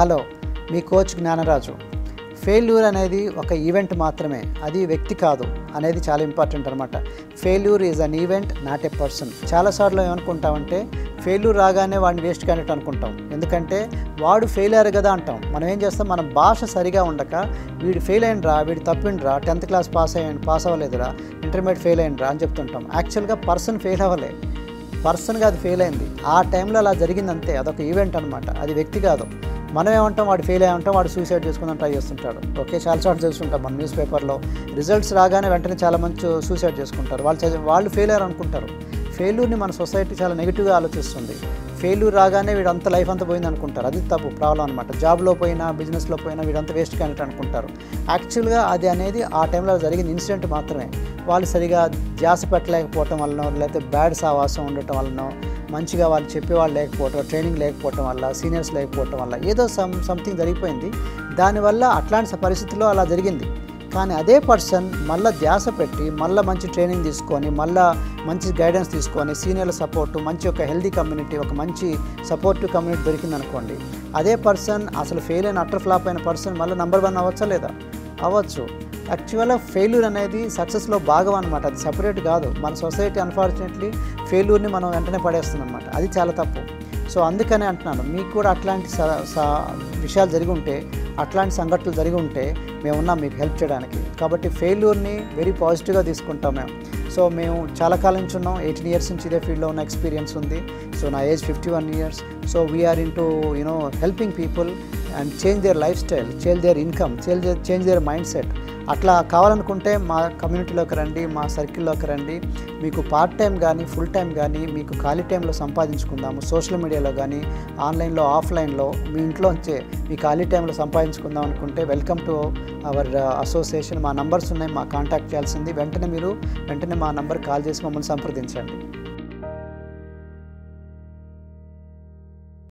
hello మీ coach Gnanaraju failure అనేది ఒక ఈవెంట్ మాత్రమే అది వ్యక్తి కాదు అనేది చాలా ఇంపార్టెంట్ అనమాట failure is an event not a person చాలాసార్లు ఏమనుకుంటామంటే ఫెయిల్యూర్ రాగానే వాడిని వేస్ట్ క్యాండిడేట్ అనుకుంటాం ఎందుకంటే వాడు ఫెయిల్ అయ్యారు కదా అంటాం మనం ఏం చేస్తాం మన భాష సరిగా ఉండక వీడు ఫెయిల్ అయ్యిండ్రా వీడు తప్పిండ్రా టెన్త్ క్లాస్ పాస్ అయ్యండి పాస్ అవ్వలేదురా ఇంటర్మీడియట్ ఫెయిల్ అయ్యిండ్రా అని చెప్తుంటాం యాక్చువల్గా పర్సన్ ఫెయిల్ అవ్వలే పర్సన్గా అది ఫెయిల్ అయింది ఆ టైంలో అలా జరిగింది అంతే అదొక ఈవెంట్ అనమాట అది వ్యక్తి కాదు మనం ఏమంటాం వాడు ఫెయిల్ అయ్యి ఉంటాం వాడు సూసైడ్ చేసుకుందాం ట్రై చేస్తుంటాడు ఓకే చాలా చోట్ల చూస్తుంటాం మన న్యూస్ పేపర్లో రిజల్ట్స్ రాగానే వెంటనే చాలా మంచి సూసైడ్ చేసుకుంటారు వాళ్ళు చదివి వాళ్ళు ఫెయిల్ అయ్యారు అనుకుంటారు ఫెయిల్యూర్ని మన సొసైటీ చాలా నెగిటివ్గా ఆలోచిస్తుంది ఫెయిల్యూర్ రాగానే వీడు అంత లైఫ్ అంతా పోయింది అనుకుంటారు అది తప్పు ప్రాబ్లం అనమాట జాబ్లో పోయినా బిజినెస్లో పోయినా వీడంతా వేస్ట్ క్యాండిడేట్ అనుకుంటారు యాక్చువల్గా అది అనేది ఆ టైంలో జరిగిన ఇన్సిడెంట్ మాత్రమే వాళ్ళు సరిగా ధ్యాస పెట్టలేకపోవటం వలన లేకపోతే బ్యాడ్ సావాసం ఉండటం వలన మంచిగా వాళ్ళు చెప్పేవాళ్ళు లేకపోవటం ట్రైనింగ్ లేకపోవటం వల్ల సీనియర్స్ లేకపోవటం వల్ల ఏదో సమ్ సంథింగ్ జరిగిపోయింది దానివల్ల అట్లాంటి పరిస్థితుల్లో అలా జరిగింది కానీ అదే పర్సన్ మళ్ళీ ధ్యాస పెట్టి మళ్ళీ మంచి ట్రైనింగ్ తీసుకొని మళ్ళీ మంచి గైడెన్స్ తీసుకొని సీనియర్ల సపోర్టు మంచి ఒక హెల్దీ కమ్యూనిటీ ఒక మంచి సపోర్టివ్ కమ్యూనిటీ దొరికింది అనుకోండి అదే పర్సన్ అసలు ఫెయిల్ అయిన అటర్ ఫ్లాప్ అయిన పర్సన్ మళ్ళీ నెంబర్ వన్ అవ్వచ్చా లేదా అవ్వచ్చు యాక్చువల్గా ఫెయిల్యూర్ అనేది సక్సెస్లో భాగం అనమాట అది సపరేట్ కాదు మన సొసైటీ అన్ఫార్చునేట్లీ ఫెయిల్యూర్ని మనం వెంటనే పడేస్తుంది అనమాట అది చాలా తప్పు సో అందుకనే అంటున్నాను మీకు కూడా అట్లాంటి స- స- విషయాలు జరిగి ఉంటే అట్లాంటి సంఘటనలు జరిగి ఉంటే మేము ఉన్నాం మీకు హెల్ప్ చేయడానికి కాబట్టి ఫెయిల్యూర్ని వెరీ పాజిటివ్గా తీసుకుంటాం మేము సో మేము చాలా కాలం నుంచి ఉన్నాం ఎయిటీన్ ఇయర్స్ నుంచి ఇదే ఫీల్డ్లో ఉన్న ఎక్స్పీరియన్స్ ఉంది సో నా age fifty one years so we're in to you know helping people and change their lifestyle change their income change change their mindset అట్లా కావాలనుకుంటే మా కమ్యూనిటీలోకి రండి మా సర్కిల్లోకి రండి మీకు పార్ట్ టైం కానీ ఫుల్ టైం కానీ మీకు ఖాళీ టైంలో సంపాదించుకుందాము సోషల్ మీడియాలో కానీ ఆన్లైన్లో ఆఫ్లైన్లో మీ ఇంట్లోంచే మీ ఖాళీ టైంలో సంపాదించుకుందాం అనుకుంటే వెల్కమ్ టు అవర్ అసోసియేషన్ మా నంబర్స్ ఉన్నాయి మా కాంటాక్ట్ చేయాల్సింది వెంటనే మీరు వెంటనే మా నంబర్ కాల్ చేసి మమ్మల్ని సంప్రదించండి